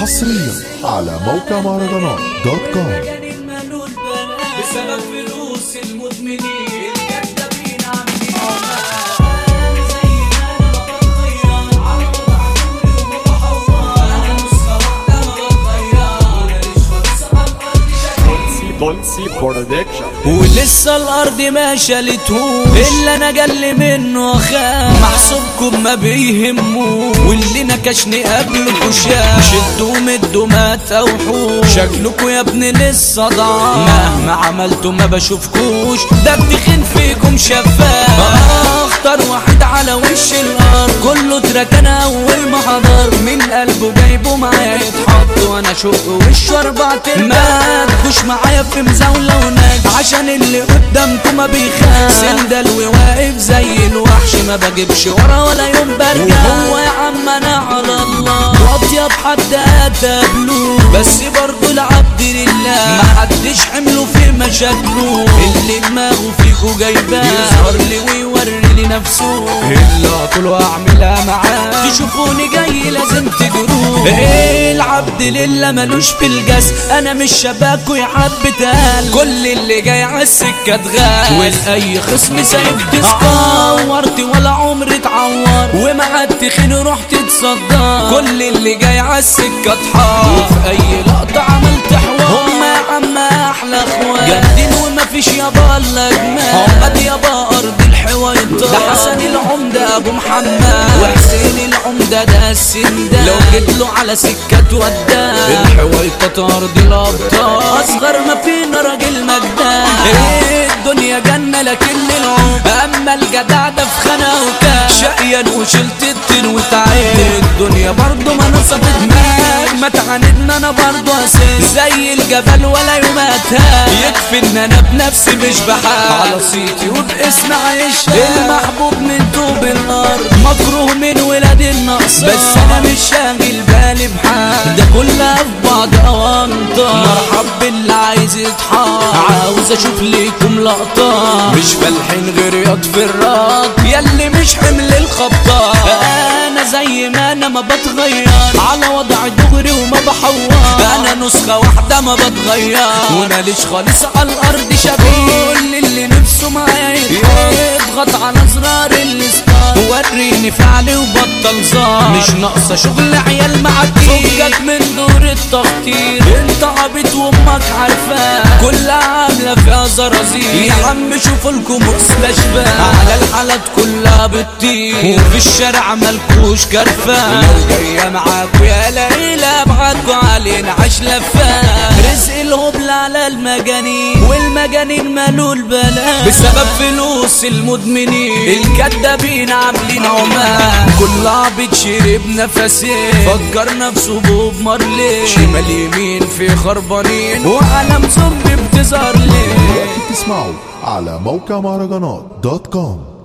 حصريا على موقع مهرجانات دوت كوم بسبب فلوس المدمنين الكدابين عاملين بولسي برودكشن ولسه الارض ما شالتهوش الا انا جل منه خاف محسوبكم ما بيهموش واللي نكشني قبلكوا شاف شدوا مدوا ما توحوش شكلكوا يا ابني لسه ضعاف مهما عملتوا ما بشوفكوش ده التخين فيكم شفاف اختار واحد على وش الارض كله اتركن اول ما حضر من قلبه جايبه معايا يتحط وانا اشق وشه اربع ما تخش معايا في مزاولة ونجم عشان اللي قدامكم ما بيخاف سندل وواقف زي الوحش ما بجيبش ورا ولا يوم برجع وهو يا عم انا على الله واطيب حد قتبله بس برضه العبد لله ما حدش حمله في مشاكله اللي دماغه فيكو جايباه يظهر لي ويوري لي نفسه الا طول اعملها معاه تشوفوني جاي لازم تجروه ايه العبد لله ملوش في الجس انا مش شباكو يا حبتال كل اللي جاي على السكه اتغال والاي خصم سايب تسكورت ولا عمري اتعور ومع التخين رحت اتصدى كل اللي جاي على السكه اتحار وفي اي لقطه عملت حوار هما يا عم احلى اخوات جامدين ومفيش يابا الا جمال عقد يابا ارض الحويطه ده حسن العمده ابو محمد وحسين العمده ده السندان لو جيت له على سكه وداه الحويطه ارض الابطال اصغر ما فينا راجل مجدان ايه الدنيا جنه لكن العمر اما الجدع ده في خانه وكان شقيان وشلت التين وتعين الدنيا برضه ما نصبت مات ما تعاندنا انا برضه اساس زي الجبل ولا يوم اتهان يكفي ان انا بنفسي مش بحال على صيتي وباسم عايش المحبوب من طوب الارض مكروه من ولاد النقص بس انا مش شاغل بالي بحال ده كلها في بعض اوانطه مرحب باللي عايز يتحار عاوز اشوف ليكم لقطه مش فالحين غير يطفي الراك ياللي مش حمل الخبطه انا زي ما انا ما بتغير على وضع دغري وما بحور انا نسخه واحده ما بتغير وماليش خالص على الارض شبيه كل اللي نفسه معايا يضغط على زرار الستار وريني فعلي وبطل زار مش ناقصه شغل عيال معاك فكك من دور التخطيط انت عبيط وامك عارفاه كلها عامله فيها زرازير يا عم شوفوا لكم استشفاء على الحالات كلها بتطير وفي الشارع مالكوش كرفان لو جايه معاكوا يا ليلى ابعتكوا علينا عش لفان رزق الهبل على المجانين والمجانين مالوا البلاء بسبب فلوس المدمنين الكدابين عاملين عمان كل عبيد شرب نفسين فكر نفسه بوب مارلي شمال يمين في خربانين وعالم زومبي بتظهر ليه تسمعوا على موقع مهرجانات دوت كوم